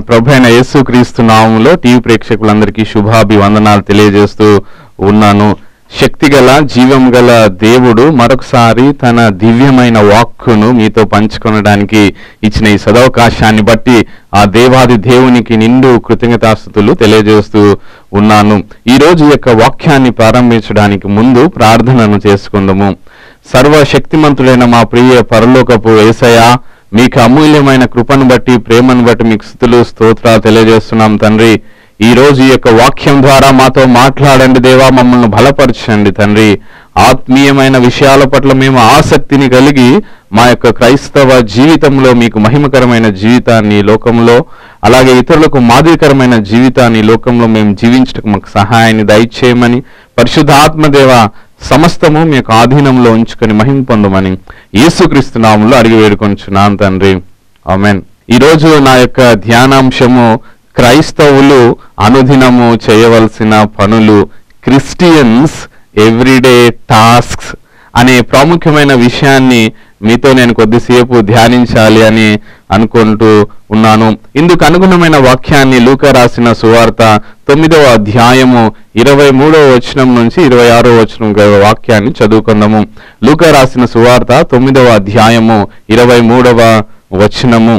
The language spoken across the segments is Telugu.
ప్రభు అయిన యేసుక్రీస్తు నామంలో టీవీ ప్రేక్షకులందరికీ శుభాభివందనాలు తెలియజేస్తూ ఉన్నాను శక్తిగల జీవం గల దేవుడు మరొకసారి తన దివ్యమైన వాక్కును మీతో పంచుకొనడానికి ఇచ్చిన ఈ సదవకాశాన్ని బట్టి ఆ దేవాది దేవునికి నిండు కృతజ్ఞతాస్థుతులు తెలియజేస్తూ ఉన్నాను ఈ రోజు ఈ యొక్క వాక్యాన్ని ప్రారంభించడానికి ముందు ప్రార్థనను చేసుకుందాము సర్వశక్తిమంతుడైన మా ప్రియ పరలోకపు ఏసయ మీకు అమూల్యమైన కృపను బట్టి ప్రేమను బట్టి మీకు స్థుతులు స్తోత్రాలు తెలియజేస్తున్నాం తండ్రి ఈ రోజు ఈ యొక్క వాక్యం ద్వారా మాతో మాట్లాడండి దేవా మమ్మల్ని బలపరచండి తండ్రి ఆత్మీయమైన విషయాల పట్ల మేము ఆసక్తిని కలిగి మా యొక్క క్రైస్తవ జీవితంలో మీకు మహిమకరమైన జీవితాన్ని ఈ లోకంలో అలాగే ఇతరులకు మాదిరికరమైన జీవితాన్ని ఈ లోకంలో మేము జీవించడానికి మాకు సహాయాన్ని దయచేయమని పరిశుద్ధాత్మదేవ సమస్తము మీ యొక్క ఆధీనంలో ఉంచుకొని మహిమ పొందమని యేసుక్రీస్తు నామంలో అడిగి వేడుకొంచున్నాను తండ్రి ఆమెన్ ఈరోజు నా యొక్క ధ్యానాంశము క్రైస్తవులు అనుదినము చేయవలసిన పనులు క్రిస్టియన్స్ ఎవ్రీడే టాస్క్స్ అనే ప్రాముఖ్యమైన విషయాన్ని మీతో నేను కొద్దిసేపు ధ్యానించాలి అని అనుకుంటూ ఉన్నాను ఇందుకు అనుగుణమైన వాక్యాన్ని లూక రాసిన సువార్త తొమ్మిదవ అధ్యాయము ఇరవై మూడవ వచనం నుంచి ఇరవై ఆరో వచనం గల వాక్యాన్ని చదువుకుందాము లూక రాసిన సువార్త తొమ్మిదవ అధ్యాయము ఇరవై మూడవ వచనము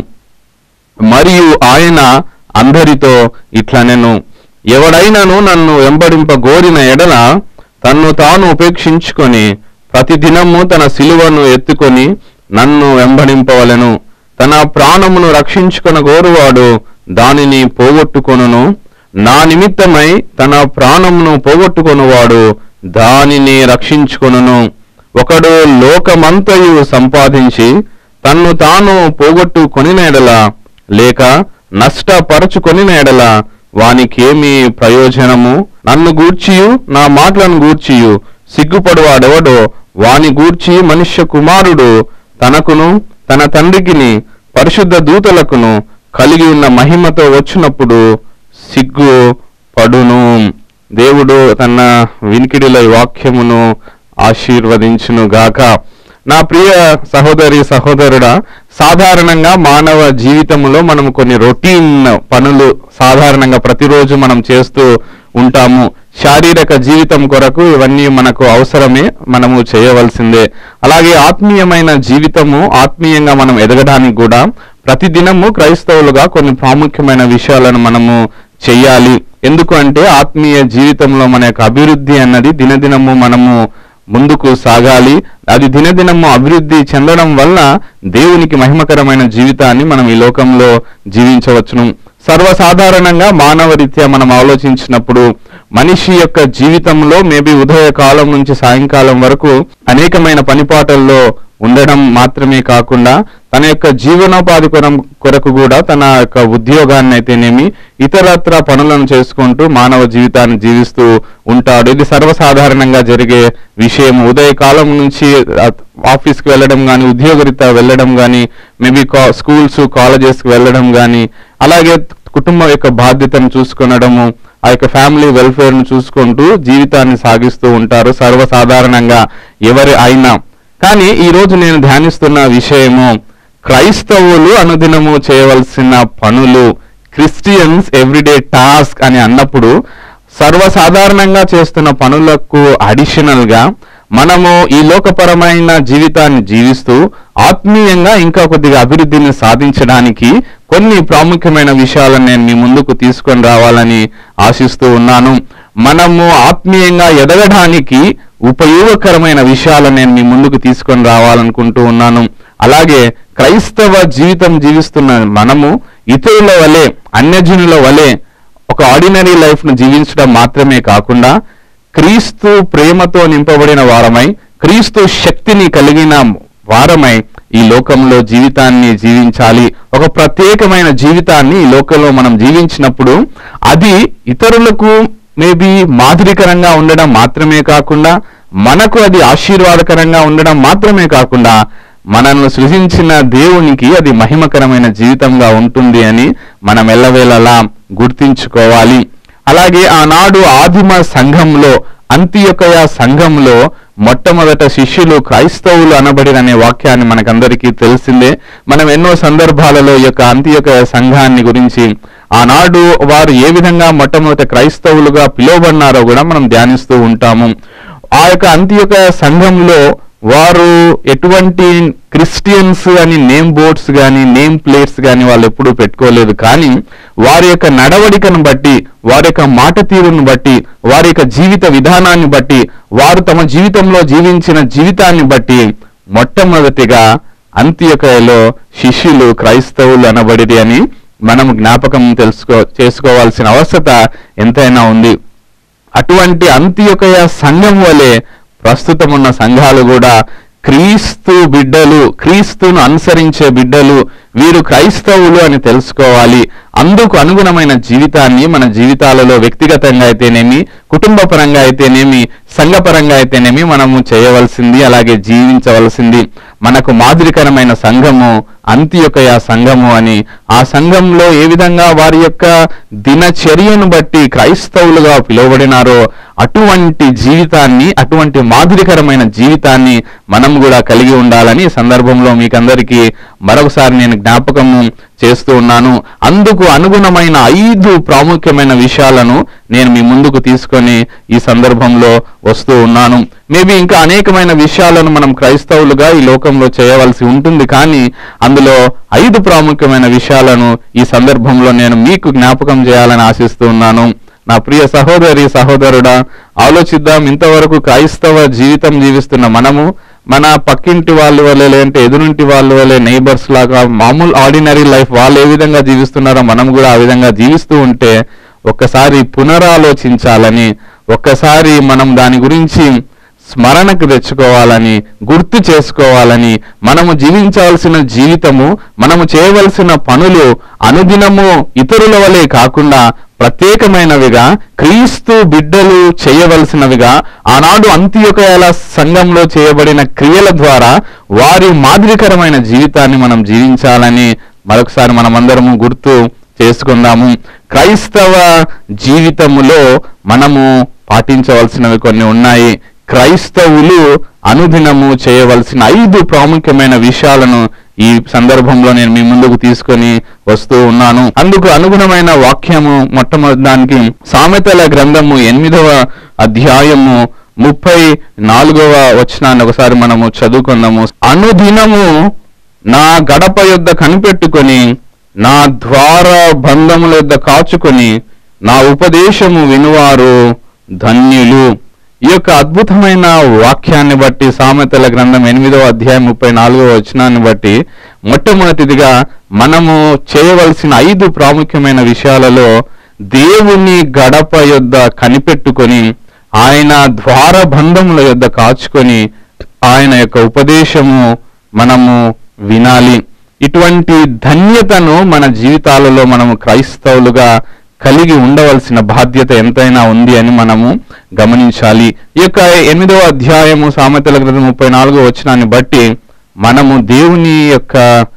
మరియు ఆయన అందరితో ఇట్లా నేను ఎవడైనాను నన్ను వెంబడింప గోరిన ఎడల తన్ను తాను ఉపేక్షించుకొని ప్రతిదినము తన సిలువను ఎత్తుకొని నన్ను వెంబడింపవలెను తన ప్రాణమును రక్షించుకొన గోరువాడు దానిని పోగొట్టుకొనును నా నిమిత్తమై తన ప్రాణమును పోగొట్టుకొనువాడు దానిని రక్షించుకొనును ఒకడు లోకమంతయు సంపాదించి తన్ను తాను పోగొట్టుకొనిన ఎడల లేక నష్టపరచుకొనిన ఎడల వానికేమి ప్రయోజనము నన్ను గూర్చియు నా మాటలను గూర్చియు సిగ్గుపడువాడెవడో వాని గూర్చి మనుష్య కుమారుడు తనకును తన తండ్రికిని పరిశుద్ధ దూతలకును కలిగి ఉన్న మహిమతో వచ్చినప్పుడు సిగ్గు పడును దేవుడు తన వినికిడిలో ఈ వాక్యమును ఆశీర్వదించును గాక నా ప్రియ సహోదరి సహోదరుడా సాధారణంగా మానవ జీవితంలో మనం కొన్ని రొటీన్ పనులు సాధారణంగా ప్రతిరోజు మనం చేస్తూ ఉంటాము శారీరక జీవితం కొరకు ఇవన్నీ మనకు అవసరమే మనము చేయవలసిందే అలాగే ఆత్మీయమైన జీవితము ఆత్మీయంగా మనం ఎదగడానికి కూడా ప్రతిదినము క్రైస్తవులుగా కొన్ని ప్రాముఖ్యమైన విషయాలను మనము చెయ్యాలి ఎందుకు అంటే ఆత్మీయ జీవితంలో మన యొక్క అభివృద్ధి అన్నది దినదినము మనము ముందుకు సాగాలి అది దినదినము అభివృద్ధి చెందడం వల్ల దేవునికి మహిమకరమైన జీవితాన్ని మనం ఈ లోకంలో జీవించవచ్చును సర్వసాధారణంగా మానవ రీత్యా మనం ఆలోచించినప్పుడు మనిషి యొక్క జీవితంలో మేబీ ఉదయ కాలం నుంచి సాయంకాలం వరకు అనేకమైన పనిపాటల్లో ఉండడం మాత్రమే కాకుండా తన యొక్క జీవనోపాధి కొరం- కొరకు కూడా తన యొక్క ఉద్యోగాన్ని అయితేనేమి ఇతరత్ర పనులను చేసుకుంటూ మానవ జీవితాన్ని జీవిస్తూ ఉంటాడు ఇది సర్వసాధారణంగా జరిగే విషయం ఉదయకాలం నుంచి ఆ, ఆఫీస్కి వెళ్ళడం కానీ ఉద్యోగరీత్యా వెళ్ళడం కానీ మేబీ స్కూల్స్ కాలేజెస్కి వెళ్ళడం కానీ అలాగే కుటుంబం యొక్క బాధ్యతను చూసుకొనడము ఆ యొక్క ఫ్యామిలీ వెల్ఫేర్ ను చూసుకుంటూ జీవితాన్ని సాగిస్తూ ఉంటారు సర్వసాధారణంగా ఎవరి అయినా కానీ ఈ రోజు నేను ధ్యానిస్తున్న విషయము క్రైస్తవులు అనుదినము చేయవలసిన పనులు క్రిస్టియన్స్ ఎవ్రీడే టాస్క్ అని అన్నప్పుడు సర్వసాధారణంగా చేస్తున్న పనులకు అడిషనల్ గా మనము ఈ లోకపరమైన జీవితాన్ని జీవిస్తూ ఆత్మీయంగా ఇంకా కొద్దిగా అభివృద్ధిని సాధించడానికి కొన్ని ప్రాముఖ్యమైన విషయాలను నేను మీ ముందుకు తీసుకొని రావాలని ఆశిస్తూ ఉన్నాను మనము ఆత్మీయంగా ఎదగడానికి ఉపయోగకరమైన విషయాలను నేను మీ ముందుకు తీసుకొని రావాలనుకుంటూ ఉన్నాను అలాగే క్రైస్తవ జీవితం జీవిస్తున్న మనము ఇతరుల వలె అన్యజనుల వలె ఒక ఆర్డినరీ లైఫ్ ను జీవించడం మాత్రమే కాకుండా క్రీస్తు ప్రేమతో నింపబడిన వారమై క్రీస్తు శక్తిని కలిగిన వారమై ఈ లోకంలో జీవితాన్ని జీవించాలి ఒక ప్రత్యేకమైన జీవితాన్ని ఈ లోకంలో మనం జీవించినప్పుడు అది ఇతరులకు మేబీ మాదిరికరంగా ఉండడం మాత్రమే కాకుండా మనకు అది ఆశీర్వాదకరంగా ఉండడం మాత్రమే కాకుండా మనల్ని సృజించిన దేవునికి అది మహిమకరమైన జీవితంగా ఉంటుంది అని మనం ఎల్లవేళలా గుర్తించుకోవాలి అలాగే ఆనాడు ఆదిమ సంఘంలో అంత్యొకయ సంఘంలో మొట్టమొదట శిష్యులు క్రైస్తవులు అనబడిన అనే వాక్యాన్ని మనకందరికీ తెలిసిందే మనం ఎన్నో సందర్భాలలో ఈ యొక్క అంత్యొకయ సంఘాన్ని గురించి ఆనాడు వారు ఏ విధంగా మొట్టమొదటి క్రైస్తవులుగా పిలువబడినారో కూడా మనం ధ్యానిస్తూ ఉంటాము ఆ యొక్క అంత్యొక సంఘంలో వారు ఎటువంటి క్రిస్టియన్స్ అని నేమ్ బోర్డ్స్ కానీ నేమ్ ప్లేట్స్ కానీ వాళ్ళు ఎప్పుడూ పెట్టుకోలేదు కానీ వారి యొక్క నడవడికను బట్టి వారి యొక్క మాట తీరును బట్టి వారి యొక్క జీవిత విధానాన్ని బట్టి వారు తమ జీవితంలో జీవించిన జీవితాన్ని బట్టి మొట్టమొదటిగా అంత్యకయలో శిష్యులు క్రైస్తవులు అనబడిది అని మనం జ్ఞాపకం తెలుసుకో చేసుకోవాల్సిన అవసరత ఎంతైనా ఉంది అటువంటి అంత్యొకయ సంఘం వలె ప్రస్తుతం ఉన్న సంఘాలు కూడా క్రీస్తు బిడ్డలు క్రీస్తును అనుసరించే బిడ్డలు వీరు క్రైస్తవులు అని తెలుసుకోవాలి అందుకు అనుగుణమైన జీవితాన్ని మన జీవితాలలో వ్యక్తిగతంగా అయితేనేమి కుటుంబ పరంగా అయితేనేమి సంఘపరంగా అయితేనేమి మనము చేయవలసింది అలాగే జీవించవలసింది మనకు మాదిరికరమైన సంఘము అంత్యొకయ సంఘము అని ఆ సంఘంలో ఏ విధంగా వారి యొక్క దినచర్యను బట్టి క్రైస్తవులుగా పిలువబడినారో అటువంటి జీవితాన్ని అటువంటి మాదిరికరమైన జీవితాన్ని మనం కూడా కలిగి ఉండాలని ఈ సందర్భంలో మీకందరికీ మరొకసారి నేను జ్ఞాపకము చేస్తూ ఉన్నాను అందుకు అనుగుణమైన ఐదు ప్రాముఖ్యమైన విషయాలను నేను మీ ముందుకు తీసుకొని ఈ సందర్భంలో వస్తూ ఉన్నాను మేబీ ఇంకా అనేకమైన విషయాలను మనం క్రైస్తవులుగా ఈ లోకంలో చేయవలసి ఉంటుంది కానీ అందులో ఐదు ప్రాముఖ్యమైన విషయాలను ఈ సందర్భంలో నేను మీకు జ్ఞాపకం చేయాలని ఆశిస్తూ ఉన్నాను నా ప్రియ సహోదరి సహోదరుడా ఆలోచిద్దాం ఇంతవరకు క్రైస్తవ జీవితం జీవిస్తున్న మనము మన పక్కింటి వాళ్ళు వల్లే లేదంటే ఎదురింటి వాళ్ళు వల్లే నైబర్స్ లాగా మామూలు ఆర్డినరీ లైఫ్ వాళ్ళు ఏ విధంగా జీవిస్తున్నారో మనం కూడా ఆ విధంగా జీవిస్తూ ఉంటే ఒక్కసారి పునరాలోచించాలని ఒక్కసారి మనం దాని గురించి స్మరణకు తెచ్చుకోవాలని గుర్తు చేసుకోవాలని మనము జీవించవలసిన జీవితము మనము చేయవలసిన పనులు అనుదినము ఇతరుల వలె కాకుండా ప్రత్యేకమైనవిగా క్రీస్తు బిడ్డలు చేయవలసినవిగా ఆనాడు అంత్యొకయాల సంఘంలో చేయబడిన క్రియల ద్వారా వారి మాదిరికరమైన జీవితాన్ని మనం జీవించాలని మరొకసారి మనమందరము గుర్తు చేసుకుందాము క్రైస్తవ జీవితములో మనము పాటించవలసినవి కొన్ని ఉన్నాయి క్రైస్తవులు అనుదినము చేయవలసిన ఐదు ప్రాముఖ్యమైన విషయాలను ఈ సందర్భంలో నేను మీ ముందుకు తీసుకొని వస్తూ ఉన్నాను అందుకు అనుగుణమైన వాక్యము మొట్టమొదటి దానికి సామెతల గ్రంథము ఎనిమిదవ అధ్యాయము ముప్పై నాలుగవ వచనాన్ని ఒకసారి మనము చదువుకుందాము అనుదినము నా గడప యొద్ద కనిపెట్టుకొని నా ద్వార బంధముల యొద్ద కాచుకొని నా ఉపదేశము వినువారు ధన్యులు ఈ యొక్క అద్భుతమైన వాక్యాన్ని బట్టి సామెతల గ్రంథం ఎనిమిదవ అధ్యాయం ముప్పై నాలుగవ వచనాన్ని బట్టి మొట్టమొదటిదిగా మనము చేయవలసిన ఐదు ప్రాముఖ్యమైన విషయాలలో దేవుని గడప యొద్ద కనిపెట్టుకొని ఆయన ద్వారబంధముల యొద్ద కాచుకొని ఆయన యొక్క ఉపదేశము మనము వినాలి ఇటువంటి ధన్యతను మన జీవితాలలో మనము క్రైస్తవులుగా కలిగి ఉండవలసిన బాధ్యత ఎంతైనా ఉంది అని మనము గమనించాలి ఈ యొక్క ఎనిమిదవ అధ్యాయము సామెతల గ్రంథం ముప్పై నాలుగో వచనాన్ని బట్టి మనము దేవుని యొక్క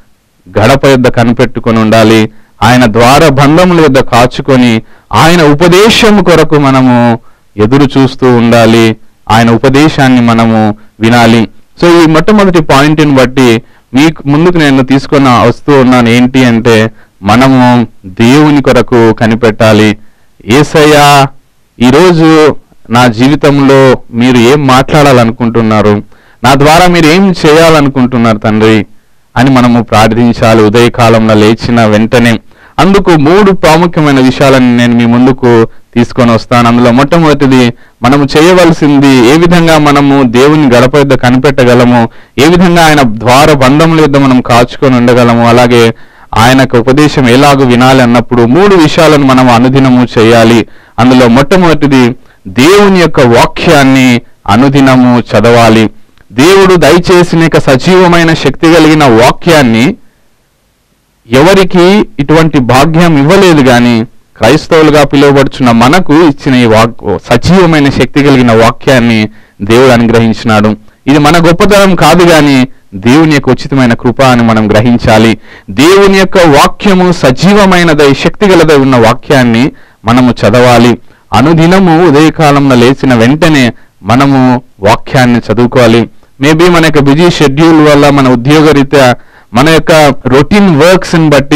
గడప యొద్ద కనిపెట్టుకొని ఉండాలి ఆయన ద్వార బంధముల యొద్ద కాచుకొని ఆయన ఉపదేశం కొరకు మనము ఎదురు చూస్తూ ఉండాలి ఆయన ఉపదేశాన్ని మనము వినాలి సో ఈ మొట్టమొదటి పాయింట్ని బట్టి మీకు ముందుకు నేను తీసుకున్న వస్తూ ఉన్నాను ఏంటి అంటే మనము దేవుని కొరకు కనిపెట్టాలి ఏసయ్యా ఈరోజు నా జీవితంలో మీరు ఏం మాట్లాడాలనుకుంటున్నారు నా ద్వారా మీరు ఏం చేయాలనుకుంటున్నారు తండ్రి అని మనము ప్రార్థించాలి ఉదయకాలంలో లేచిన వెంటనే అందుకు మూడు ప్రాముఖ్యమైన విషయాలను నేను మీ ముందుకు తీసుకొని వస్తాను అందులో మొట్టమొదటిది మనము చేయవలసింది ఏ విధంగా మనము దేవుని గడప యొద్ద కనిపెట్టగలము ఏ విధంగా ఆయన ద్వార బంధముల యొద్ద మనం కాచుకొని ఉండగలము అలాగే ఆయనకు ఉపదేశం ఎలాగో వినాలి అన్నప్పుడు మూడు విషయాలను మనం అనుదినము చేయాలి అందులో మొట్టమొదటిది దేవుని యొక్క వాక్యాన్ని అనుదినము చదవాలి దేవుడు దయచేసిన యొక్క సజీవమైన శక్తి కలిగిన వాక్యాన్ని ఎవరికి ఇటువంటి భాగ్యం ఇవ్వలేదు గాని క్రైస్తవులుగా పిలువబడుచున్న మనకు ఇచ్చిన ఈ వాక్ సజీవమైన శక్తి కలిగిన వాక్యాన్ని దేవుడు అనుగ్రహించినాడు ఇది మన గొప్పతనం కాదు గాని దేవుని యొక్క ఉచితమైన కృప అని మనం గ్రహించాలి దేవుని యొక్క వాక్యము సజీవమైనదై శక్తి గలదై ఉన్న వాక్యాన్ని మనము చదవాలి అనుదినము ఉదయకాలంలో లేచిన వెంటనే మనము వాక్యాన్ని చదువుకోవాలి మేబీ మన యొక్క బిజీ షెడ్యూల్ వల్ల మన ఉద్యోగరీత్యా మన యొక్క రొటీన్ వర్క్స్ ని బట్టి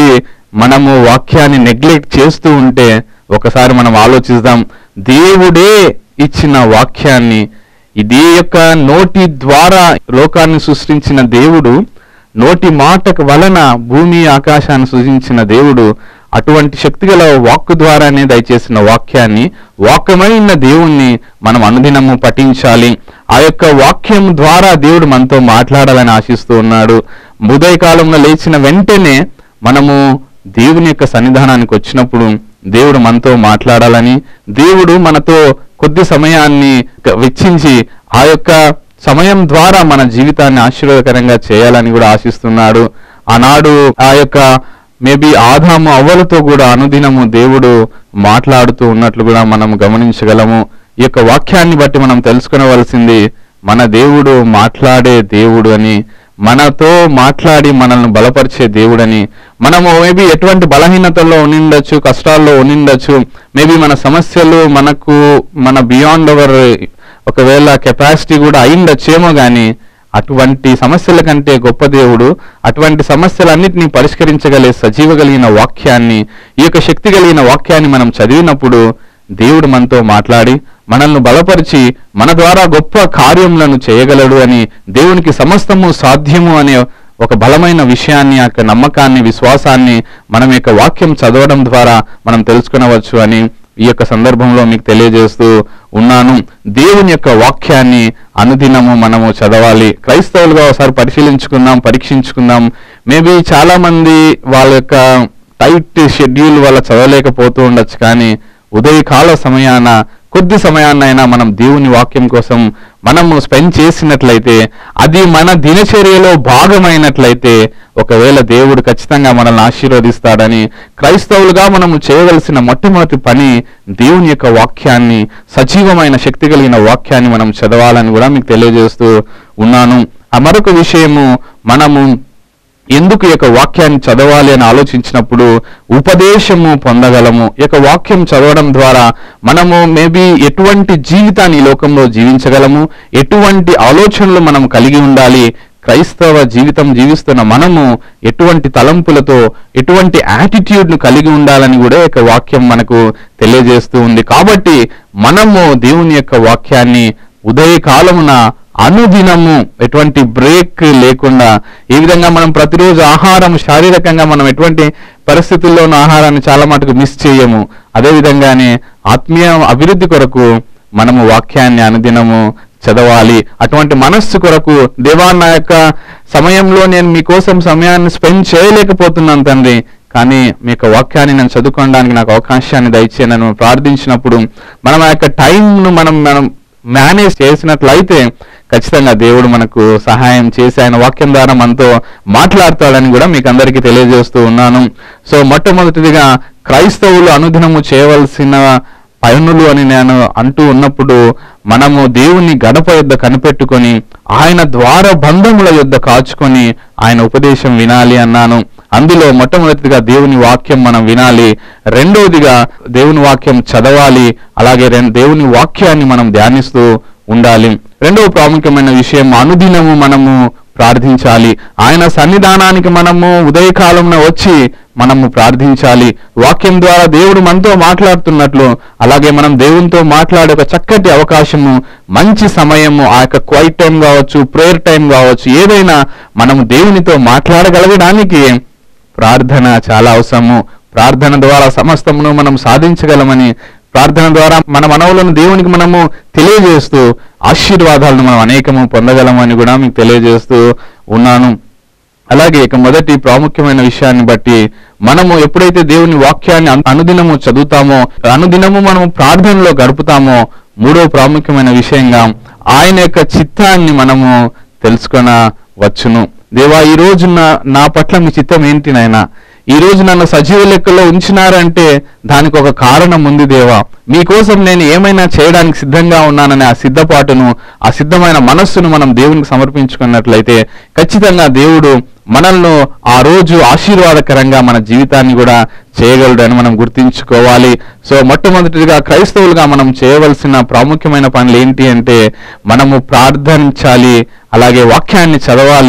మనము వాక్యాన్ని నెగ్లెక్ట్ చేస్తూ ఉంటే ఒకసారి మనం ఆలోచిద్దాం దేవుడే ఇచ్చిన వాక్యాన్ని ఇది యొక్క నోటి ద్వారా లోకాన్ని సృష్టించిన దేవుడు నోటి మాటకు వలన భూమి ఆకాశాన్ని సృజించిన దేవుడు అటువంటి శక్తిగల వాక్కు ద్వారానే దయచేసిన వాక్యాన్ని వాక్యమైన దేవుణ్ణి మనం అనుదినము పఠించాలి ఆ యొక్క వాక్యం ద్వారా దేవుడు మనతో మాట్లాడాలని ఆశిస్తూ ఉన్నాడు ఉదయకాలంలో లేచిన వెంటనే మనము దేవుని యొక్క సన్నిధానానికి వచ్చినప్పుడు దేవుడు మనతో మాట్లాడాలని దేవుడు మనతో కొద్ది సమయాన్ని వెచ్చించి ఆ యొక్క సమయం ద్వారా మన జీవితాన్ని ఆశీర్వాదకరంగా చేయాలని కూడా ఆశిస్తున్నాడు ఆనాడు ఆ యొక్క మేబీ ఆదాము అవ్వలతో కూడా అనుదినము దేవుడు మాట్లాడుతూ ఉన్నట్లు కూడా మనం గమనించగలము ఈ యొక్క వాక్యాన్ని బట్టి మనం తెలుసుకునవలసింది మన దేవుడు మాట్లాడే దేవుడు అని మనతో మాట్లాడి మనల్ని బలపరిచే దేవుడని మనము మేబీ ఎటువంటి బలహీనతల్లో ఉండిండొచ్చు కష్టాల్లో ఉండిండొచ్చు మేబీ మన సమస్యలు మనకు మన బియాండ్ అవర్ ఒకవేళ కెపాసిటీ కూడా అయిండొచ్చేమో కానీ అటువంటి సమస్యల కంటే గొప్ప దేవుడు అటువంటి సమస్యలన్నిటినీ పరిష్కరించగలే సజీవ కలిగిన వాక్యాన్ని ఈ యొక్క శక్తి కలిగిన వాక్యాన్ని మనం చదివినప్పుడు దేవుడు మనతో మాట్లాడి మనల్ని బలపరిచి మన ద్వారా గొప్ప కార్యములను చేయగలడు అని దేవునికి సమస్తము సాధ్యము అనే ఒక బలమైన విషయాన్ని ఆ యొక్క నమ్మకాన్ని విశ్వాసాన్ని మనం యొక్క వాక్యం చదవడం ద్వారా మనం తెలుసుకునవచ్చు అని ఈ యొక్క సందర్భంలో మీకు తెలియజేస్తూ ఉన్నాను దేవుని యొక్క వాక్యాన్ని అనుదినము మనము చదవాలి క్రైస్తవులుగా ఒకసారి పరిశీలించుకుందాం పరీక్షించుకుందాం మేబీ చాలా మంది వాళ్ళ యొక్క టైట్ షెడ్యూల్ వల్ల చదవలేకపోతూ ఉండొచ్చు కానీ ఉదయకాల సమయాన కొద్ది సమయాన్నైనా మనం దేవుని వాక్యం కోసం మనము స్పెండ్ చేసినట్లయితే అది మన దినచర్యలో భాగమైనట్లయితే ఒకవేళ దేవుడు ఖచ్చితంగా మనల్ని ఆశీర్వదిస్తాడని క్రైస్తవులుగా మనము చేయవలసిన మొట్టమొదటి పని దేవుని యొక్క వాక్యాన్ని సజీవమైన శక్తి కలిగిన వాక్యాన్ని మనం చదవాలని కూడా మీకు తెలియజేస్తూ ఉన్నాను ఆ మరొక విషయము మనము ఎందుకు ఈ యొక్క వాక్యాన్ని చదవాలి అని ఆలోచించినప్పుడు ఉపదేశము పొందగలము ఈ యొక్క వాక్యం చదవడం ద్వారా మనము మేబీ ఎటువంటి జీవితాన్ని ఈ లోకంలో జీవించగలము ఎటువంటి ఆలోచనలు మనం కలిగి ఉండాలి క్రైస్తవ జీవితం జీవిస్తున్న మనము ఎటువంటి తలంపులతో ఎటువంటి యాటిట్యూడ్ ను కలిగి ఉండాలని కూడా ఈ యొక్క వాక్యం మనకు తెలియజేస్తూ ఉంది కాబట్టి మనము దేవుని యొక్క వాక్యాన్ని ఉదయకాలమున అనుదినము ఎటువంటి బ్రేక్ లేకుండా ఏ విధంగా మనం ప్రతిరోజు ఆహారం శారీరకంగా మనం ఎటువంటి పరిస్థితుల్లోనూ ఆహారాన్ని చాలా మటుకు మిస్ చేయము అదే విధంగానే ఆత్మీయ అభివృద్ధి కొరకు మనము వాక్యాన్ని అనుదినము చదవాలి అటువంటి మనస్సు కొరకు దేవా నా యొక్క సమయంలో నేను మీకోసం సమయాన్ని స్పెండ్ చేయలేకపోతున్నాను తండ్రి కానీ మీ యొక్క వాక్యాన్ని నేను చదువుకోవడానికి నాకు అవకాశాన్ని దయచేయనని ప్రార్థించినప్పుడు మనం ఆ యొక్క టైంను మనం మనం మేనేజ్ చేసినట్లయితే ఖచ్చితంగా దేవుడు మనకు సహాయం చేసి ఆయన వాక్యం ద్వారా మనతో మాట్లాడతాడని కూడా మీకు అందరికీ తెలియజేస్తూ ఉన్నాను సో మొట్టమొదటిదిగా క్రైస్తవులు అనుదినము చేయవలసిన పయనులు అని నేను అంటూ ఉన్నప్పుడు మనము దేవుని గడప యొద్ద కనిపెట్టుకొని ఆయన ద్వార బంధముల యొద్ద కాచుకొని ఆయన ఉపదేశం వినాలి అన్నాను అందులో మొట్టమొదటిగా దేవుని వాక్యం మనం వినాలి రెండవదిగా దేవుని వాక్యం చదవాలి అలాగే రెం- దేవుని వాక్యాన్ని మనం ధ్యానిస్తూ ఉండాలి రెండవ ప్రాముఖ్యమైన విషయం అనుదినము మనము ప్రార్థించాలి ఆయన సన్నిధానానికి మనము ఉదయకాలంన వచ్చి మనము ప్రార్థించాలి వాక్యం ద్వారా దేవుడు మనతో మాట్లాడుతున్నట్లు అలాగే మనం దేవునితో మాట్లాడే ఒక చక్కటి అవకాశము మంచి సమయము ఆ యొక్క క్వైట్ టైం కావచ్చు ప్రేయర్ టైం కావచ్చు ఏదైనా మనము దేవునితో మాట్లాడగలగడానికి ప్రార్థన చాలా అవసరము ప్రార్థన ద్వారా సమస్తమును మనం సాధించగలమని ప్రార్థన ద్వారా మన మనవులను దేవునికి మనము తెలియజేస్తూ ఆశీర్వాదాలను మనం అనేకము పొందగలమని కూడా మీకు తెలియజేస్తూ ఉన్నాను అలాగే ఇక మొదటి ప్రాముఖ్యమైన విషయాన్ని బట్టి మనము ఎప్పుడైతే దేవుని వాక్యాన్ని అను- అనుదినము చదువుతామో అనుదినము మనము ప్రార్థనలో గడుపుతామో మూడో ప్రాముఖ్యమైన విషయంగా ఆయన యొక్క చిత్తాన్ని మనము తెలుసుకొన వచ్చును దేవా ఈ రోజు నా- నా పట్ల మీ చిత్తం ఏంటి నాయనా ఈ రోజు నన్ను సజీవ లెక్కలో ఉంచినారంటే దానికి ఒక కారణం ఉంది దేవా మీకోసం నేను ఏమైనా చేయడానికి సిద్ధంగా ఉన్నాననే ఆ సిద్ధపాటును ఆ సిద్ధమైన మనస్సును మనం దేవునికి సమర్పించుకున్నట్లయితే ఖచ్చితంగా దేవుడు మనల్ని ఆ రోజు ఆశీర్వాదకరంగా మన జీవితాన్ని కూడా చేయగలడు అని మనం గుర్తించుకోవాలి సో మొట్టమొదటిగా క్రైస్తవులుగా మనం చేయవలసిన ప్రాముఖ్యమైన పనులు ఏంటి అంటే మనము ప్రార్థించాలి అలాగే వాక్యాన్ని చదవాలి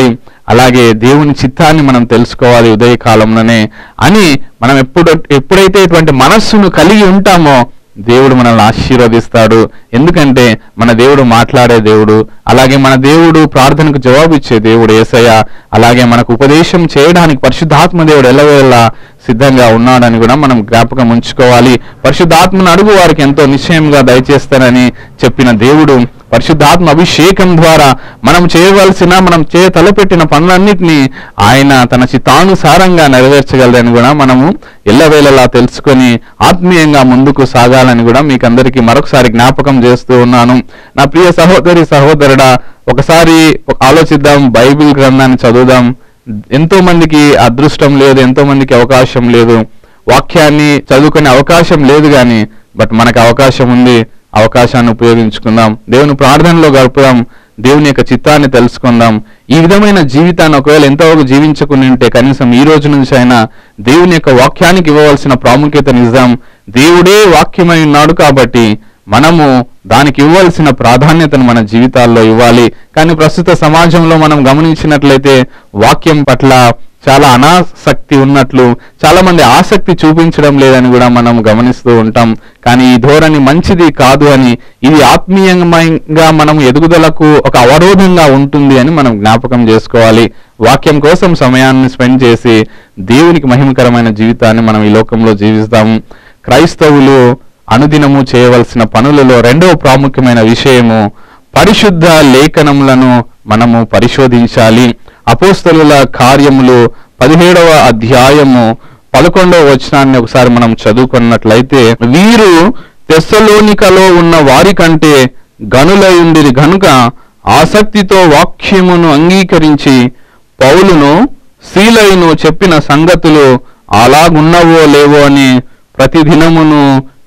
అలాగే దేవుని చిత్తాన్ని మనం తెలుసుకోవాలి ఉదయకాలంలోనే అని మనం ఎప్పుడు ఎప్పుడైతే ఇటువంటి మనస్సును కలిగి ఉంటామో దేవుడు మనల్ని ఆశీర్వదిస్తాడు ఎందుకంటే మన దేవుడు మాట్లాడే దేవుడు అలాగే మన దేవుడు ప్రార్థనకు జవాబు ఇచ్చే దేవుడు ఏసయ్య అలాగే మనకు ఉపదేశం చేయడానికి పరిశుద్ధాత్మ దేవుడు ఎల్లవేళ సిద్ధంగా ఉన్నాడని కూడా మనం జ్ఞాపకం ఉంచుకోవాలి పరిశుద్ధాత్మను అడుగు వారికి ఎంతో నిశ్చయంగా దయచేస్తానని చెప్పిన దేవుడు పరిశుద్ధాత్మ అభిషేకం ద్వారా మనం చేయవలసిన మనం చేయ తలపెట్టిన పనులన్నింటినీ ఆయన తన చిత్తానుసారంగా నెరవేర్చగలదని కూడా మనము ఎల్లవేళలా తెలుసుకొని ఆత్మీయంగా ముందుకు సాగాలని కూడా మీకు అందరికీ మరొకసారి జ్ఞాపకం చేస్తూ ఉన్నాను నా ప్రియ సహోదరి సహోదరుడా ఒకసారి ఆలోచిద్దాం బైబిల్ గ్రంథాన్ని చదువుదాం ఎంతో మందికి అదృష్టం లేదు ఎంతో మందికి అవకాశం లేదు వాక్యాన్ని చదువుకునే అవకాశం లేదు కానీ బట్ మనకు అవకాశం ఉంది అవకాశాన్ని ఉపయోగించుకుందాం దేవుని ప్రార్థనలో గడుపుదాం దేవుని యొక్క చిత్తాన్ని తెలుసుకుందాం ఈ విధమైన జీవితాన్ని ఒకవేళ ఎంతవరకు జీవించకుండా ఉంటే కనీసం ఈ రోజు నుంచి అయినా దేవుని యొక్క వాక్యానికి ఇవ్వవలసిన ప్రాముఖ్యతను ఇద్దాం దేవుడే వాక్యమై ఉన్నాడు కాబట్టి మనము దానికి ఇవ్వాల్సిన ప్రాధాన్యతను మన జీవితాల్లో ఇవ్వాలి కానీ ప్రస్తుత సమాజంలో మనం గమనించినట్లయితే వాక్యం పట్ల చాలా అనాసక్తి ఉన్నట్లు చాలా మంది ఆసక్తి చూపించడం లేదని కూడా మనం గమనిస్తూ ఉంటాం కానీ ఈ ధోరణి మంచిది కాదు అని ఇది ఆత్మీయంగా మనం ఎదుగుదలకు ఒక అవరోధంగా ఉంటుంది అని మనం జ్ఞాపకం చేసుకోవాలి వాక్యం కోసం సమయాన్ని స్పెండ్ చేసి దేవునికి మహిమకరమైన జీవితాన్ని మనం ఈ లోకంలో జీవిస్తాము క్రైస్తవులు అనుదినము చేయవలసిన పనులలో రెండవ ప్రాముఖ్యమైన విషయము పరిశుద్ధ లేఖనములను మనము పరిశోధించాలి అపోస్తలుల కార్యములు పదిహేడవ అధ్యాయము పదకొండవ వచనాన్ని ఒకసారి మనం చదువుకున్నట్లయితే వీరు తెస్సలోనికలో ఉన్న వారి కంటే గనులయుండిరి గనుక ఆసక్తితో వాక్యమును అంగీకరించి పౌలును శీలయును చెప్పిన సంగతులు అలాగున్నవో లేవో అని ప్రతిదినమును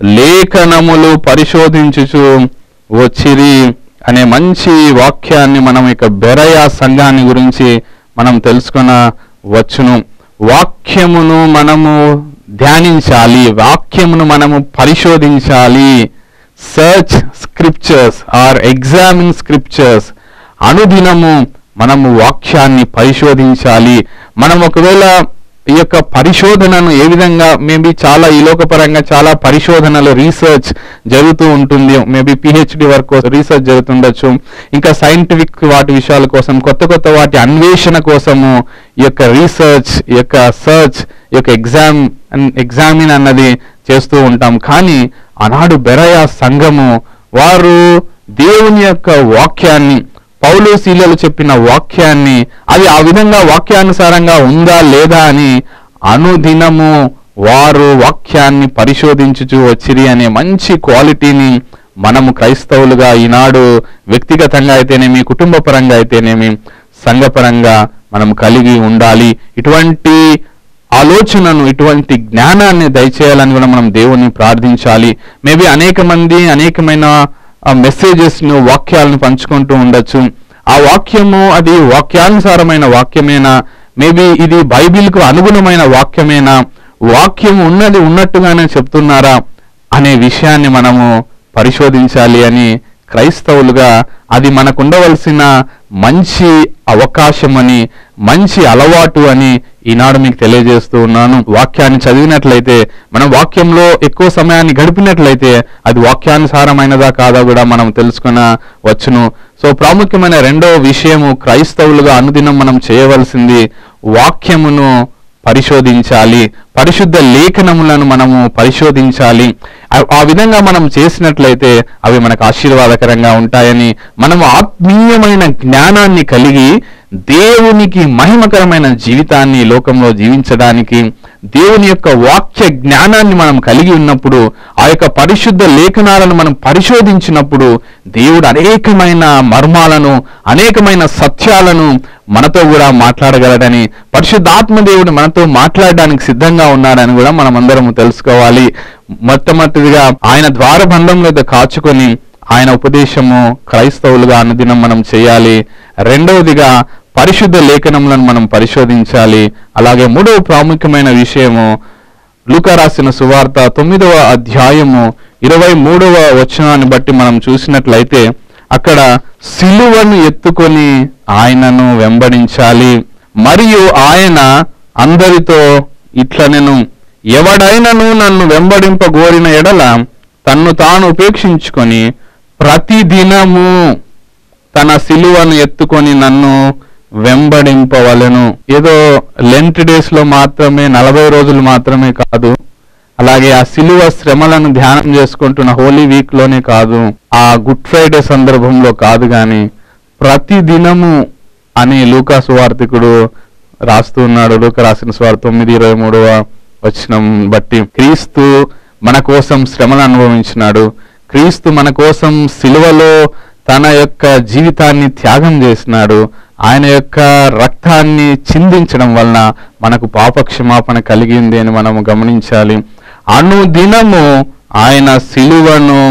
లేఖనములు పరిశోధించుచు వచ్చిరి అనే మంచి వాక్యాన్ని మనం ఇక బెరయా సంఘాన్ని గురించి మనం తెలుసుకున్న వచ్చును వాక్యమును మనము ధ్యానించాలి వాక్యమును మనము పరిశోధించాలి search scriptures or examine scriptures అనుదినము మనము వాక్యాన్ని పరిశోధించాలి మనం ఒకవేళ ఈ యొక్క పరిశోధనను ఏ విధంగా మేబీ చాలా ఈ లోకపరంగా చాలా పరిశోధనలు రీసెర్చ్ జరుగుతూ ఉంటుంది మేబీ పిహెచ్డి వర్క్ రీసెర్చ్ జరుగుతుండొచ్చు ఇంకా సైంటిఫిక్ వాటి విషయాల కోసం కొత్త కొత్త వాటి అన్వేషణ కోసము ఈ యొక్క రీసెర్చ్ ఈ యొక్క సర్చ్ ఈ యొక్క ఎగ్జామ్ ఎగ్జామిన్ అన్నది చేస్తూ ఉంటాం కానీ ఆనాడు బెరయా సంఘము వారు దేవుని యొక్క వాక్యాన్ని పౌలు శీలలు చెప్పిన వాక్యాన్ని అది ఆ విధంగా వాక్యానుసారంగా ఉందా లేదా అని అనుదినము వారు వాక్యాన్ని పరిశోధించుచు వచ్చిరి అనే మంచి క్వాలిటీని మనము క్రైస్తవులుగా ఈనాడు వ్యక్తిగతంగా అయితేనేమి కుటుంబ పరంగా అయితేనేమి సంఘపరంగా మనం కలిగి ఉండాలి ఇటువంటి ఆలోచనను ఇటువంటి జ్ఞానాన్ని దయచేయాలని కూడా మనం దేవుని ప్రార్థించాలి మేబీ అనేక మంది అనేకమైన మెసేజెస్ ను వాక్యాలను పంచుకుంటూ ఉండొచ్చు ఆ వాక్యము అది వాక్యానుసారమైన వాక్యమేనా మేబీ ఇది బైబిల్కు అనుగుణమైన వాక్యమేనా వాక్యం ఉన్నది ఉన్నట్టుగానే చెప్తున్నారా అనే విషయాన్ని మనము పరిశోధించాలి అని క్రైస్తవులుగా అది మనకు ఉండవలసిన మంచి అవకాశం అని మంచి అలవాటు అని ఈనాడు మీకు తెలియజేస్తూ ఉన్నాను వాక్యాన్ని చదివినట్లయితే మనం వాక్యంలో ఎక్కువ సమయాన్ని గడిపినట్లయితే అది వాక్యానుసారమైనదా కాదా కూడా మనం తెలుసుకున్న వచ్చును సో ప్రాముఖ్యమైన రెండో విషయము క్రైస్తవులుగా అనుదినం మనం చేయవలసింది వాక్యమును పరిశోధించాలి పరిశుద్ధ లేఖనములను మనము పరిశోధించాలి ఆ- ఆ విధంగా మనం చేసినట్లయితే అవి మనకు ఆశీర్వాదకరంగా ఉంటాయని మనము ఆత్మీయమైన జ్ఞానాన్ని కలిగి దేవునికి మహిమకరమైన జీవితాన్ని ఈ లోకంలో జీవించడానికి దేవుని యొక్క వాక్య జ్ఞానాన్ని మనం కలిగి ఉన్నప్పుడు ఆ యొక్క పరిశుద్ధ లేఖనాలను మనం పరిశోధించినప్పుడు దేవుడు అనేకమైన మర్మాలను అనేకమైన సత్యాలను మనతో కూడా మాట్లాడగలడని పరిశుద్ధాత్మ దేవుడు మనతో మాట్లాడడానికి సిద్ధంగా ఉన్నాడని కూడా మనం అందరం తెలుసుకోవాలి మొట్టమొదటిగా ఆయన ద్వారబంధంలో కాచుకొని ఆయన ఉపదేశము క్రైస్తవులుగా అనుదినం మనం చేయాలి రెండవదిగా పరిశుద్ధ లేఖనములను మనం పరిశోధించాలి అలాగే మూడవ ప్రాముఖ్యమైన విషయము లూకా రాసిన సువార్త తొమ్మిదవ అధ్యాయము ఇరవై మూడవ వచనాన్ని బట్టి మనం చూసినట్లయితే అక్కడ సిలువను ఎత్తుకొని ఆయనను వెంబడించాలి మరియు ఆయన అందరితో ఇట్ల నేను ఎవడైనను నన్ను వెంబడింపగోరిన ఎడల తన్ను తాను ఉపేక్షించుకొని ప్రతి దినము తన సిలువను ఎత్తుకొని నన్ను వెంబడింపవలెను ఏదో లెంట్ డేస్ లో మాత్రమే నలభై రోజులు మాత్రమే కాదు అలాగే ఆ సిలువ శ్రమలను ధ్యానం చేసుకుంటున్న హోలీ వీక్ లోనే కాదు ఆ గుడ్ ఫ్రైడే సందర్భంలో కాదు గాని ప్రతి దినము అని లూకా సువార్థికుడు రాస్తూ ఉన్నాడు లూక రాసిన స్వార్థ తొమ్మిది ఇరవై మూడవ వచనం బట్టి క్రీస్తు మన కోసం శ్రమను అనుభవించినాడు క్రీస్తు మన కోసం సిలువలో తన యొక్క జీవితాన్ని త్యాగం చేసినాడు ఆయన యొక్క రక్తాన్ని చిందించడం వలన మనకు పాప క్షమాపణ కలిగింది అని మనము గమనించాలి అనుదినము ఆయన సిలువను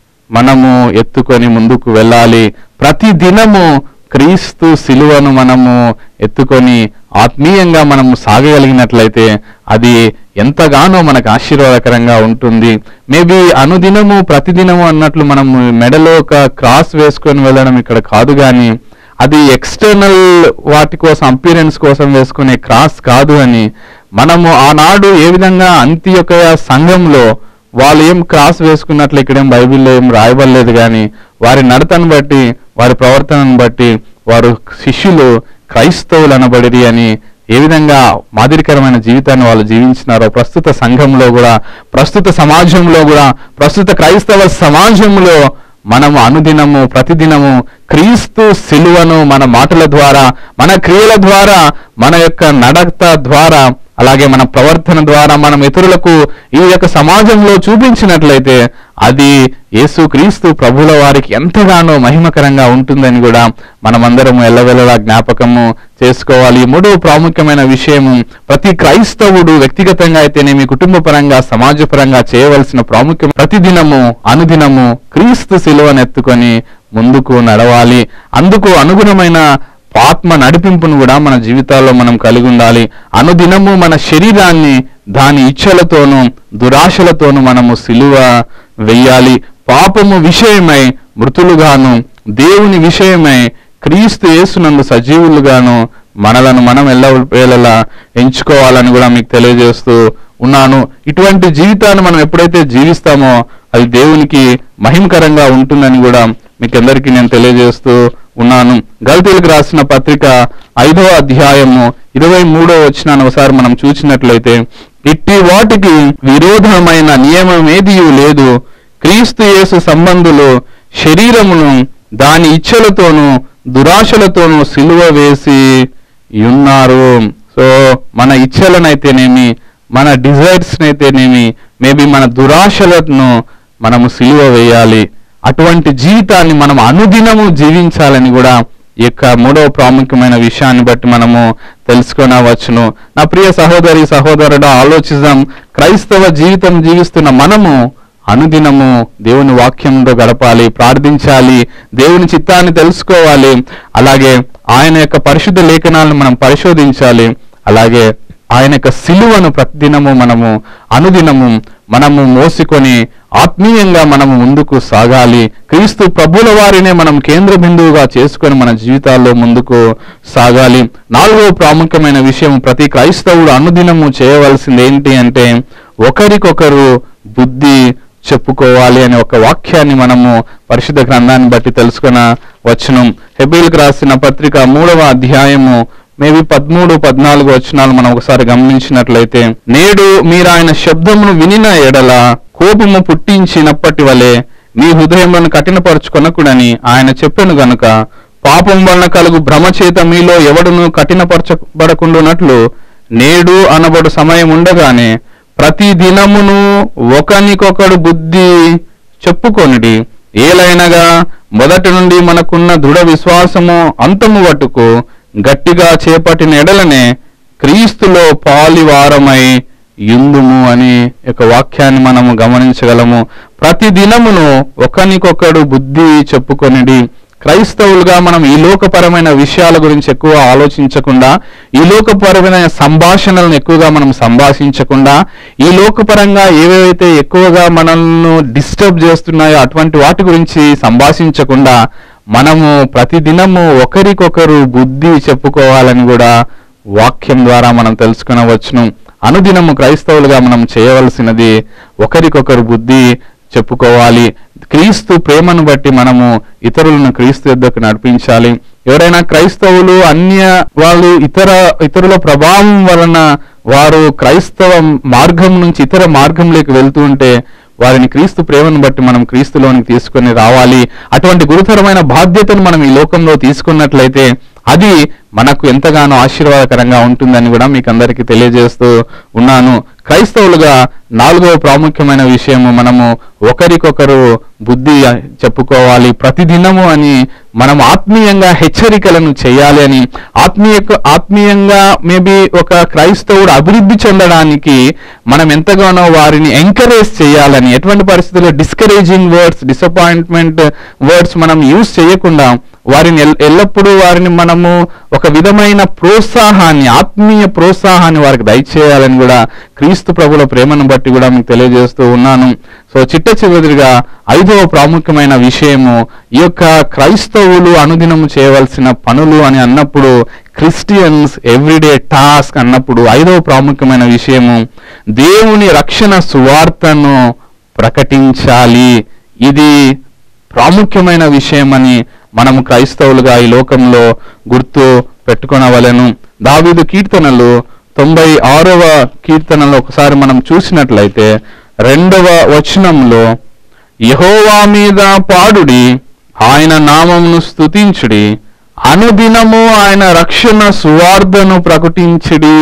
మనము ఎత్తుకొని ముందుకు వెళ్ళాలి ప్రతి దినము క్రీస్తు సిలువను మనము ఎత్తుకొని ఆత్మీయంగా మనము సాగగలిగినట్లయితే అది ఎంతగానో మనకు ఆశీర్వాదకరంగా ఉంటుంది మేబీ అనుదినము ప్రతిదినము అన్నట్లు మనము మెడలో ఒక క్రాస్ వేసుకొని వెళ్ళడం ఇక్కడ కాదు కానీ అది ఎక్స్టర్నల్ వాటి కోసం అపీరెన్స్ కోసం వేసుకునే క్రాస్ కాదు అని మనము ఆనాడు ఏ విధంగా అంత్యొక సంఘంలో వాళ్ళు ఏం క్రాస్ వేసుకున్నట్లు ఇక్కడేం బైబిల్లో ఏం రాయబడలేదు కానీ వారి నడతను బట్టి వారి ప్రవర్తనను బట్టి వారు శిష్యులు క్రైస్తవులు అనబడిరి అని ఏ విధంగా మాదిరికరమైన జీవితాన్ని వాళ్ళు జీవించినారో ప్రస్తుత సంఘంలో కూడా ప్రస్తుత సమాజంలో కూడా ప్రస్తుత క్రైస్తవ సమాజంలో మనము అనుదినము ప్రతిదినము క్రీస్తు సిలువను మన మాటల ద్వారా మన క్రియల ద్వారా మన యొక్క నడత ద్వారా అలాగే మన ప్రవర్తన ద్వారా మనం ఇతరులకు ఈ యొక్క సమాజంలో చూపించినట్లయితే అది యేసు క్రీస్తు ప్రభుల వారికి ఎంతగానో మహిమకరంగా ఉంటుందని కూడా మనమందరం ఎల్లవెల్లలా జ్ఞాపకము చేసుకోవాలి ఈ మూడవ ప్రాముఖ్యమైన విషయము ప్రతి క్రైస్తవుడు వ్యక్తిగతంగా అయితేనేమి కుటుంబపరంగా సమాజపరంగా చేయవలసిన ప్రాముఖ్యం ప్రతిదినము అనుదినము క్రీస్తు సిలువను ఎత్తుకొని ముందుకు నడవాలి అందుకు అనుగుణమైన ఆత్మ నడిపింపును కూడా మన జీవితాల్లో మనం కలిగి ఉండాలి అనుదినము మన శరీరాన్ని దాని ఇచ్చలతోనూ దురాశలతోనూ మనము సిలువ వెయ్యాలి పాపము విషయమై మృతులుగాను దేవుని విషయమై క్రీస్తు యేసునందు సజీవులుగాను మనలను మనం ఎల్లవేళలా ఎంచుకోవాలని కూడా మీకు తెలియజేస్తూ ఉన్నాను ఇటువంటి జీవితాన్ని మనం ఎప్పుడైతే జీవిస్తామో అది దేవునికి మహిమకరంగా ఉంటుందని కూడా మీకు అందరికీ నేను తెలియజేస్తూ ఉన్నాను గల్తీలకు రాసిన పత్రిక ఐదవ అధ్యాయము ఇరవై మూడో వచ్చినాను ఒకసారి మనం చూసినట్లయితే ఇట్టి వాటికి విరోధమైన నియమం ఏది లేదు క్రీస్తు యేసు సంబంధులు శరీరమును దాని ఇచ్చలతోనూ దురాశలతోనూ సిలువ వేసి ఉన్నారు సో మన ఇచ్చలనైతేనేమి మన డిజైర్స్ అయితేనేమి మేబీ మన దురాశలను మనము సిలువ వేయాలి అటువంటి జీవితాన్ని మనం అనుదినము జీవించాలని కూడా ఈ యొక్క మూడవ ప్రాముఖ్యమైన విషయాన్ని బట్టి మనము తెలుసుకొనవచ్చును నా ప్రియ సహోదరి సహోదరుడు ఆలోచిద్దాం క్రైస్తవ జీవితం జీవిస్తున్న మనము అనుదినము దేవుని వాక్యంతో గడపాలి ప్రార్థించాలి దేవుని చిత్తాన్ని తెలుసుకోవాలి అలాగే ఆయన యొక్క పరిశుద్ధ లేఖనాలను మనం పరిశోధించాలి అలాగే ఆయన యొక్క సిలువను ప్రతిదినము మనము అనుదినము మనము మోసుకొని ఆత్మీయంగా మనము ముందుకు సాగాలి క్రీస్తు ప్రభుల వారినే మనం కేంద్ర బిందువుగా చేసుకొని మన జీవితాల్లో ముందుకు సాగాలి నాలుగవ ప్రాముఖ్యమైన విషయం ప్రతి క్రైస్తవుడు అనుదినము చేయవలసింది ఏంటి అంటే ఒకరికొకరు బుద్ధి చెప్పుకోవాలి అనే ఒక వాక్యాన్ని మనము పరిశుద్ధ గ్రంథాన్ని బట్టి తెలుసుకున్న వచ్చును హెబీల్కి రాసిన పత్రిక మూడవ అధ్యాయము మేబీ పదమూడు పద్నాలుగు వచనాలు మనం ఒకసారి గమనించినట్లయితే నేడు మీరు ఆయన శబ్దమును వినిన ఎడల కోపము పుట్టించినప్పటి వలె మీ హృదయములను కఠినపరచుకొనకుడని ఆయన చెప్పెను గనుక పాపం వలన కలుగు భ్రమ చేత మీలో ఎవడును కఠినపరచబడకుండునట్లు నేడు అనబడు సమయం ఉండగానే ప్రతి దినమును ఒకనికొకడు బుద్ధి చెప్పుకొనిడి ఏలైనగా మొదటి నుండి మనకున్న దృఢ విశ్వాసము అంతము వట్టుకు గట్టిగా చేపట్టిన ఎడలనే క్రీస్తులో పాలివారమై యుందుము అని యొక్క వాక్యాన్ని మనము గమనించగలము ప్రతి దినమును ఒకనికొకడు బుద్ధి చెప్పుకొనిడి క్రైస్తవులుగా మనం ఈ లోకపరమైన విషయాల గురించి ఎక్కువ ఆలోచించకుండా ఈ లోకపరమైన సంభాషణలను ఎక్కువగా మనం సంభాషించకుండా ఈ లోకపరంగా ఏవేవైతే ఎక్కువగా మనల్ని డిస్టర్బ్ చేస్తున్నాయో అటువంటి వాటి గురించి సంభాషించకుండా మనము ప్రతిదినము ఒకరికొకరు బుద్ధి చెప్పుకోవాలని కూడా వాక్యం ద్వారా మనం తెలుసుకునవచ్చును అనుదినము క్రైస్తవులుగా మనం చేయవలసినది ఒకరికొకరు బుద్ధి చెప్పుకోవాలి క్రీస్తు ప్రేమను బట్టి మనము ఇతరులను క్రీస్తు యొద్దకు నడిపించాలి ఎవరైనా క్రైస్తవులు అన్య వాళ్ళు ఇతర ఇతరుల ప్రభావం వలన వారు క్రైస్తవ మార్గం నుంచి ఇతర మార్గంలోకి వెళ్తూ ఉంటే వారిని క్రీస్తు ప్రేమను బట్టి మనం క్రీస్తులోనికి తీసుకొని రావాలి అటువంటి గురుతరమైన బాధ్యతను మనం ఈ లోకంలో తీసుకున్నట్లయితే అది మనకు ఎంతగానో ఆశీర్వాదకరంగా ఉంటుందని కూడా మీకు అందరికీ తెలియజేస్తూ ఉన్నాను క్రైస్తవులుగా నాలుగవ ప్రాముఖ్యమైన విషయము మనము ఒకరికొకరు బుద్ధి చెప్పుకోవాలి ప్రతిదినము అని మనం ఆత్మీయంగా హెచ్చరికలను చేయాలి అని ఆత్మీయ ఆత్మీయంగా మేబీ ఒక క్రైస్తవుడు అభివృద్ధి చెందడానికి మనం ఎంతగానో వారిని ఎంకరేజ్ చేయాలని ఎటువంటి పరిస్థితుల్లో డిస్కరేజింగ్ వర్డ్స్ డిసప్పాయింట్మెంట్ వర్డ్స్ మనం యూజ్ చేయకుండా వారిని ఎల్- ఎల్లప్పుడూ వారిని మనము ఒక విధమైన ప్రోత్సాహాన్ని ఆత్మీయ ప్రోత్సాహాన్ని వారికి దయచేయాలని కూడా క్రీస్తు ప్రభుల ప్రేమను బట్టి కూడా మీకు తెలియజేస్తూ ఉన్నాను సో చిట్ట చివరిగా ఐదవ ప్రాముఖ్యమైన విషయము ఈ యొక్క క్రైస్తవులు అనుదినము చేయవలసిన పనులు అని అన్నప్పుడు క్రిస్టియన్స్ ఎవ్రీడే టాస్క్ అన్నప్పుడు ఐదవ ప్రాముఖ్యమైన విషయము దేవుని రక్షణ సువార్తను ప్రకటించాలి ఇది ప్రాముఖ్యమైన విషయమని మనము క్రైస్తవులుగా ఈ లోకంలో గుర్తు పెట్టుకొనవలెను దావీదు కీర్తనలు తొంభై ఆరవ కీర్తనలో ఒకసారి మనం చూసినట్లయితే రెండవ వచనంలో యహోవా మీద పాడుడి ఆయన నామమును స్తుతించుడి అనుదినము ఆయన రక్షణ సువార్ధను ప్రకటించుడి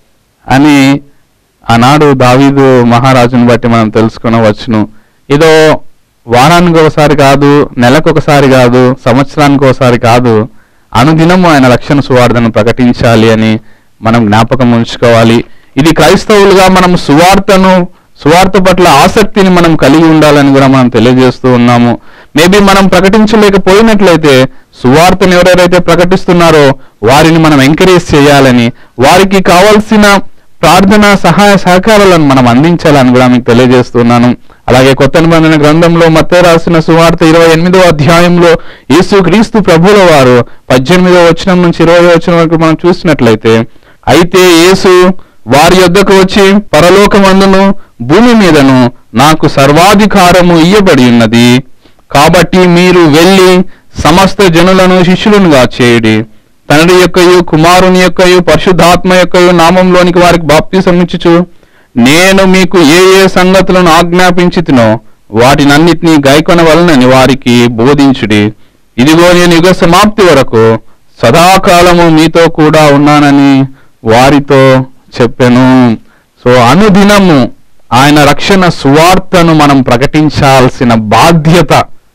అని ఆనాడు దావీదు మహారాజును బట్టి మనం తెలుసుకునవచ్చును ఏదో వారానికి ఒకసారి కాదు నెలకు ఒకసారి కాదు సంవత్సరానికి ఒకసారి కాదు అనుదినము ఆయన రక్షణ సువార్తను ప్రకటించాలి అని మనం జ్ఞాపకం ఉంచుకోవాలి ఇది క్రైస్తవులుగా మనం సువార్తను సువార్త పట్ల ఆసక్తిని మనం కలిగి ఉండాలని కూడా మనం తెలియజేస్తూ ఉన్నాము మేబీ మనం ప్రకటించలేకపోయినట్లయితే సువార్తను ఎవరెవరైతే ప్రకటిస్తున్నారో వారిని మనం ఎంకరేజ్ చేయాలని వారికి కావాల్సిన ప్రార్థన సహాయ సహకారాలను మనం అందించాలని కూడా మీకు తెలియజేస్తున్నాను అలాగే కొత్త నిబంధన గ్రంథంలో మత్తే రాసిన సువార్త ఇరవై ఎనిమిదో అధ్యాయంలో యేసు క్రీస్తు ప్రభుల వారు పద్దెనిమిదో వచనం నుంచి ఇరవై వచనం వరకు మనం చూసినట్లయితే అయితే యేసు వారి యొద్దకు వచ్చి పరలోకమందును భూమి మీదను నాకు సర్వాధికారము ఇయ్యబడి ఉన్నది కాబట్టి మీరు వెళ్ళి సమస్త జనులను శిష్యులనుగా చేయుడి తండ్రి యొక్కయు కుమారుని యొక్కయు పరిశుద్ధాత్మ యొక్కయు నామంలోనికి వారికి బాప్తిసం ఇచ్చుచు నేను మీకు ఏ ఏ సంగతులను ఆజ్ఞాపించితినో వాటినన్నిటినీ గైకొనవలనని వారికి బోధించుడి ఇదిగో నేను యుగ సమాప్తి వరకు సదాకాలము మీతో కూడా ఉన్నానని వారితో చెప్పెను సో అనుదినము ఆయన రక్షణ సువార్తను మనం ప్రకటించాల్సిన బాధ్యత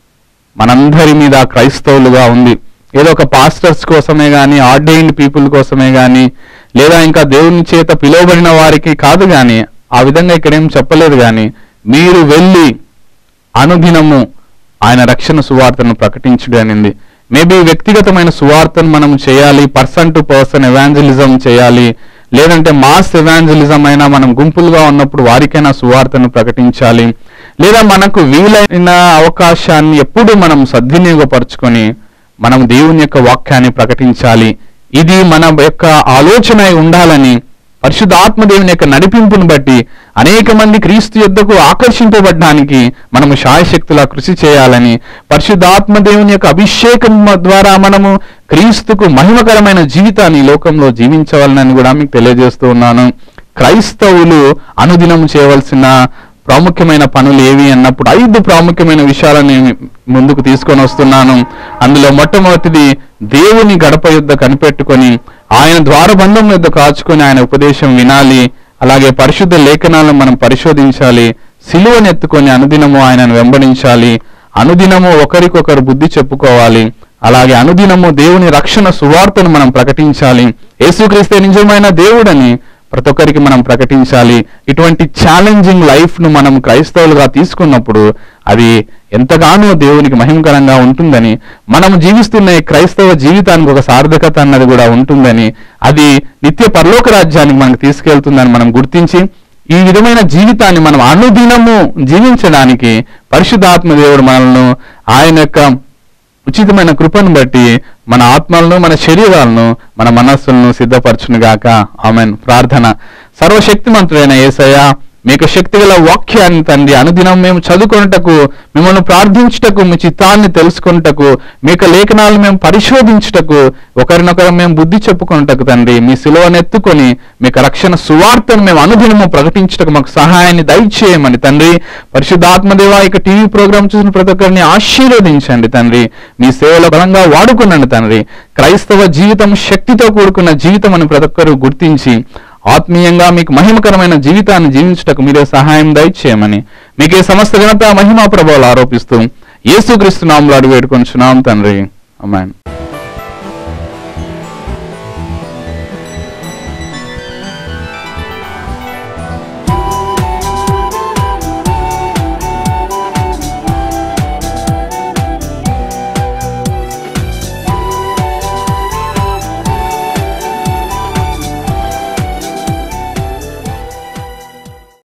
మనందరి మీద క్రైస్తవులుగా ఉంది ఏదో ఒక పాస్టర్స్ కోసమే గాని ఆర్డైన్డ్ పీపుల్ కోసమే గాని లేదా ఇంకా దేవుని చేత పిలువబడిన వారికి కాదు గాని ఆ విధంగా ఇక్కడేం చెప్పలేదు గాని మీరు వెళ్ళి అనుదినము ఆయన రక్షణ సువార్తను ప్రకటించుడు అనింది మేబీ వ్యక్తిగతమైన సువార్తను మనం చేయాలి పర్సన్ టు పర్సన్ ఎవాంజలిజం చేయాలి లేదంటే మాస్ ఎవాంజలిజం అయినా మనం గుంపులుగా ఉన్నప్పుడు వారికైనా సువార్తను ప్రకటించాలి లేదా మనకు వీలైన అవకాశాన్ని ఎప్పుడు మనం సద్వినియోగపరచుకొని మనం దేవుని యొక్క వాక్యాన్ని ప్రకటించాలి ఇది మన యొక్క ఆలోచన అయి ఉండాలని పరిశుద్ధాత్మ దేవుని యొక్క నడిపింపును బట్టి అనేక మంది క్రీస్తు యుద్ధకు ఆకర్షింపబడడానికి మనము శాయశక్తులా కృషి చేయాలని పరిశుద్ధాత్మ దేవుని యొక్క అభిషేకం ద్వారా మనము క్రీస్తుకు మహిమకరమైన జీవితాన్ని ఈ లోకంలో జీవించవాలని కూడా మీకు తెలియజేస్తూ ఉన్నాను క్రైస్తవులు అనుదినం చేయవలసిన ప్రాముఖ్యమైన పనులు ఏవి అన్నప్పుడు ఐదు ప్రాముఖ్యమైన విషయాలను నేను ముందుకు తీసుకొని వస్తున్నాను అందులో మొట్టమొదటిది దేవుని గడప యుద్ధ కనిపెట్టుకొని ఆయన ద్వారబంధం యుద్ధ కాచుకొని ఆయన ఉపదేశం వినాలి అలాగే పరిశుద్ధ లేఖనాలను మనం పరిశోధించాలి సిలువను ఎత్తుకొని అనుదినము ఆయనను వెంబడించాలి అనుదినము ఒకరికొకరు బుద్ధి చెప్పుకోవాలి అలాగే అనుదినము దేవుని రక్షణ సువార్తను మనం ప్రకటించాలి యేసుక్రీస్తే నిజమైన దేవుడని ప్రతి ఒక్కరికి మనం ప్రకటించాలి ఇటువంటి ఛాలెంజింగ్ లైఫ్ ను మనం క్రైస్తవులుగా తీసుకున్నప్పుడు అది ఎంతగానో దేవునికి మహిమకరంగా ఉంటుందని మనం జీవిస్తున్న ఈ క్రైస్తవ జీవితానికి ఒక సార్థకత అన్నది కూడా ఉంటుందని అది నిత్య పరలోక రాజ్యానికి మనకు తీసుకెళ్తుందని మనం గుర్తించి ఈ విధమైన జీవితాన్ని మనం అనుదినము జీవించడానికి పరిశుద్ధాత్మ దేవుడు మనల్ని ఆయన యొక్క ఉచితమైన కృపను బట్టి మన ఆత్మలను మన శరీరాలను మన మనస్సులను సిద్ధపరచునుగాక ఆమెన్ ప్రార్థన సర్వశక్తిమంతుడైన యేసయ్య మీకు శక్తిగల వాక్యాన్ని తండ్రి అనుదినం మేము చదువుకొనుటకు మిమ్మల్ని ప్రార్థించుటకు మీ చిత్తాన్ని తెలుసుకొనుటకు మీకు లేఖనాలు మేము పరిశోధించుటకు ఒకరినొకరు మేము బుద్ధి చెప్పుకొనుటకు తండ్రి మీ సిలువను ఎత్తుకొని మీకు రక్షణ సువార్తను మేము అనుదినము ప్రకటించుటకు మాకు సహాయాన్ని దయచేయమని తండ్రి పరిశుద్ధాత్మదేవ ఇక టీవీ ప్రోగ్రామ్ చూసిన ప్రతి ఒక్కరిని ఆశీర్వదించండి తండ్రి మీ సేవలో బలంగా వాడుకునండి తండ్రి క్రైస్తవ జీవితం శక్తితో కూడుకున్న జీవితం అని ప్రతి ఒక్కరు గుర్తించి ఆత్మీయంగా మీకు మహిమకరమైన జీవితాన్ని జీవించుటకు మీరే సహాయం దయచేయమని మీకే సమస్త ఘనత మహిమా ప్రభావాలు ఆరోపిస్తూ యేసుక్రీస్తు నామంలో అడుగు వేడుకొంచున్నాం తండ్రి అమ్మాయి